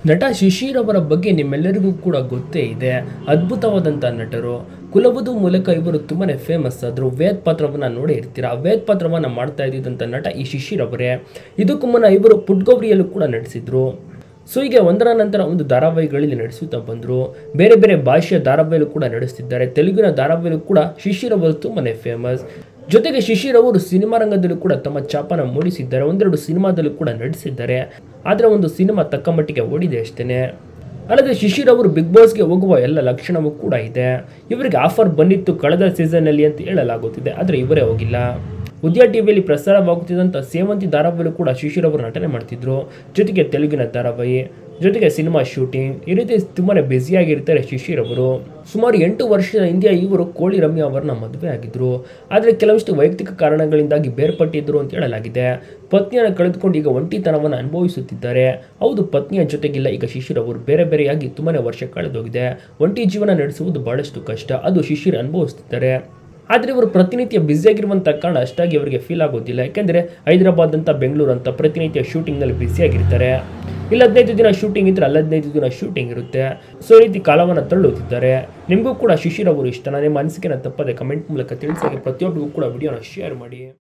ನಟ ಶಿಶಿರ್ ಅವರ ಬಗ್ಗೆ ನಿಮ್ಮೆಲ್ಲರಿಗೂ ಕೂಡ ಗೊತ್ತೇ ಇದೆ ಅದ್ಭುತವಾದಂಥ ನಟರು ಕುಲವಧು ಮೂಲಕ ಇವರು ತುಂಬಾನೇ ಫೇಮಸ್ ಆದರು ವೇದ್ ಪಾತ್ರವನ್ನ ನೋಡೇ ಇರ್ತೀರಾ ಆ ವೇದ್ ಪಾತ್ರವನ್ನ ಮಾಡ್ತಾ ಇದ್ದಂಥ ನಟ ಈ ಶಿಶಿರ್ ಅವರೇ ಇದಕ್ಕೂ ಮುನ್ನ ಇವರು ಪುಟ್ಗೌರಿಯಲ್ಲೂ ಕೂಡ ನಡೆಸಿದ್ರು ಸೊ ಹೀಗೆ ಒಂದರ ನಂತರ ಒಂದು ಧಾರಾವಾಹಿಗಳಲ್ಲಿ ನಡೆಸುತ್ತಾ ಬಂದರು ಬೇರೆ ಬೇರೆ ಭಾಷೆಯ ಧಾರಾವಾಹಿಗಳು ಕೂಡ ನಡೆಸ್ತಿದ್ದಾರೆ ತೆಲುಗಿನ ಧಾರಾವಾಹಿಗಳು ಕೂಡ ಶಿಶಿರ್ ಅವರು ತುಂಬಾನೇ ಫೇಮಸ್ ಜೊತೆಗೆ ಶಿಶಿರ್ ಅವರು ಸಿನಿಮಾ ರಂಗದಲ್ಲೂ ಕೂಡ ತಮ್ಮ ಚಾಪನ ಮೂಡಿಸಿದ್ದಾರೆ ಒಂದೆರಡು ಸಿನಿಮಾದಲ್ಲೂ ಕೂಡ ನಟಿಸಿದ್ದಾರೆ ಆದರೆ ಒಂದು ಸಿನಿಮಾ ತಕ್ಕ ಮಟ್ಟಿಗೆ ಓಡಿದೆ ಅಷ್ಟೇ ಅಲ್ಲದೆ ಶಿಶಿರ್ ಅವರು ಬಿಗ್ ಬಾಸ್ಗೆ ಹೋಗುವ ಎಲ್ಲ ಲಕ್ಷಣವೂ ಕೂಡ ಇದೆ ಇವರಿಗೆ ಆಫರ್ ಬಂದಿತ್ತು ಕಳೆದ ಸೀಸನ್ನಲ್ಲಿ ಅಂತ ಹೇಳಲಾಗುತ್ತಿದೆ ಆದರೆ ಇವರೇ ಹೋಗಿಲ್ಲ ಉದ್ಯಾ ಟಿವಿಯಲ್ಲಿ ಪ್ರಸಾರವಾಗುತ್ತಿದ್ದಂಥ ಸೇವಂತಿ ಧಾರಾವಾಹಿಯಲ್ಲೂ ಕೂಡ ಶಿಶಿರ್ ಅವರು ನಟನೆ ಮಾಡ್ತಿದ್ರು ಜೊತೆಗೆ ತೆಲುಗಿನ ಧಾರಾವಾಹಿ ಜೊತೆಗೆ ಸಿನಿಮಾ ಶೂಟಿಂಗ್ ಈ ರೀತಿ ತುಂಬಾ ಬ್ಯುಸಿಯಾಗಿರ್ತಾರೆ ಶಿಶಿರ್ ಅವರು ಸುಮಾರು ಎಂಟು ವರ್ಷದ ಹಿಂದೆ ಇವರು ಕೋಳಿ ರಮ್ಯಾ ಅವರನ್ನ ಮದುವೆ ಆಗಿದ್ರು ಆದರೆ ಕೆಲವಷ್ಟು ವೈಯಕ್ತಿಕ ಕಾರಣಗಳಿಂದಾಗಿ ಬೇರ್ಪಟ್ಟಿದ್ರು ಅಂತ ಹೇಳಲಾಗಿದೆ ಪತ್ನಿಯನ್ನು ಕಳೆದುಕೊಂಡು ಈಗ ಒಂಟಿತನವನ್ನು ಅನುಭವಿಸುತ್ತಿದ್ದಾರೆ ಹೌದು ಪತ್ನಿಯ ಜೊತೆಗಿಲ್ಲ ಈಗ ಶಿಶಿರ್ ಅವರು ಬೇರೆ ಬೇರೆಯಾಗಿ ತುಂಬಾ ವರ್ಷ ಕಳೆದೋಗಿದೆ ಒಂಟಿ ಜೀವನ ನಡೆಸುವುದು ಬಹಳಷ್ಟು ಕಷ್ಟ ಅದು ಶಿಶಿರ್ ಅನುಭವಿಸುತ್ತಿದ್ದಾರೆ ಆದರೆ ಇವರು ಪ್ರತಿನಿತ್ಯ ಬ್ಯುಸಿಯಾಗಿರುವಂಥ ಕಾರಣ ಅಷ್ಟಾಗಿ ಅವರಿಗೆ ಫೀಲ್ ಆಗೋದಿಲ್ಲ ಯಾಕೆಂದರೆ ಹೈದರಾಬಾದ್ ಅಂತ ಬೆಂಗಳೂರು ಅಂತ ಪ್ರತಿನಿತ್ಯ ಶೂಟಿಂಗ್ನಲ್ಲಿ ಬ್ಯುಸಿಯಾಗಿರ್ತಾರೆ ಇಲ್ಲ ಹದಿನೈದು ದಿನ ಶೂಟಿಂಗ್ ಇದ್ರೆ ಅಲ್ಲಿ ಹದಿನೈದು ದಿನ ಶೂಟಿಂಗ್ ಇರುತ್ತೆ ಸೊ ಈ ರೀತಿ ಕಾಲವನ್ನು ತಳ್ಳುತ್ತಿದ್ದಾರೆ ನಿಮಗೂ ಕೂಡ ಶಿಶಿರ್ ಅವರು ಇಷ್ಟನ ನಿಮ್ಮ ಅನಿಸಿಕೆನ ತಪ್ಪದೆ ಕಮೆಂಟ್ ಮೂಲಕ ತಿಳಿಸಿ ಪ್ರತಿಯೊಬ್ಬರಿಗೂ ಕೂಡ ವಿಡಿಯೋನ ಶೇರ್ ಮಾಡಿ